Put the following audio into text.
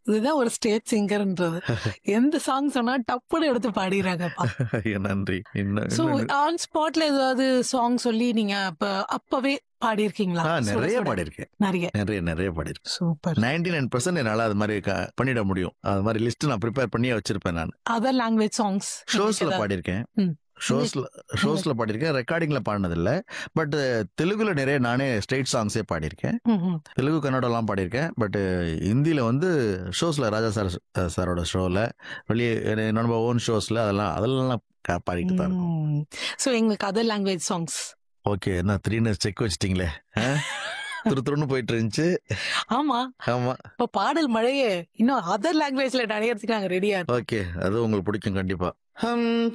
இதுதான் ஒரு ஸ்டேட் சிங்கர்ன்றது எந்த சாங் சொன்னா டப்புன்னு எடுத்து பாடிடுறாங்கப்பா ஐயோ, நன்றி இன்னும் சோ இன்னும் ஆன் ஸ்பாட்ல ஏதாவது சாங் சொல்லி நீங்க அப்ப அப்பவே பாடியிருக்கீங்களா ஆ, சுட நிறைய சுட. பாடியிருக்கேன் நிறைய நிறைய நிறைய பாடியிருக்கேன் சூப்பர் நைன்டி நைன் பர்சன்ட் என்னால அது மாதிரி க- பண்ணிட முடியும் அது மாதிரி லிஸ்ட் நான் ப்ரிப்பேர் பண்ணி வச்சிருப்பேன் நான் அதர் லாங்குவேஜ் சாங்ஸ் ஷோஸ்ல பாடியிருக்கேன் ம். ஷோஸ்ல ஷோஸ்ல பாடியிருக்கேன் ரெக்கார்டிங்ல பாடினது இல்ல பட் தெலுங்குல நிறைய நானே ஸ்ட்ரெயிட் சாங்ஸே பாடியிருக்கேன் தெலுங்கு கன்னடம்லாம் பாடியிருக்கேன் பட் ஹிந்தியில வந்து ஷோஸ்ல ராஜா சார் சாரோட ஷோல வெளியே என்னோட ஓன் ஷோஸ்ல அதெல்லாம் அதெல்லாம் க- பாடிட்டு தான் இருக்கும் சோ எங்களுக்கு அதர் லாங்குவேஜ் சாங்ஸ் ஓகே என்ன த்ரீ செக் வச்சிட்டீங்களே ஆ? துரு துருன்னு போயிட்டு இருந்துச்சு ஆமா ஆமா இப்ப பாடல் மழையே இன்னும் அதர் லாங்குவேஜ்ல நடையறதுக்கு நாங்க ரெடியா ஓகே அது உங்களுக்கு பிடிக்கும் கண்டிப்பா ஹம்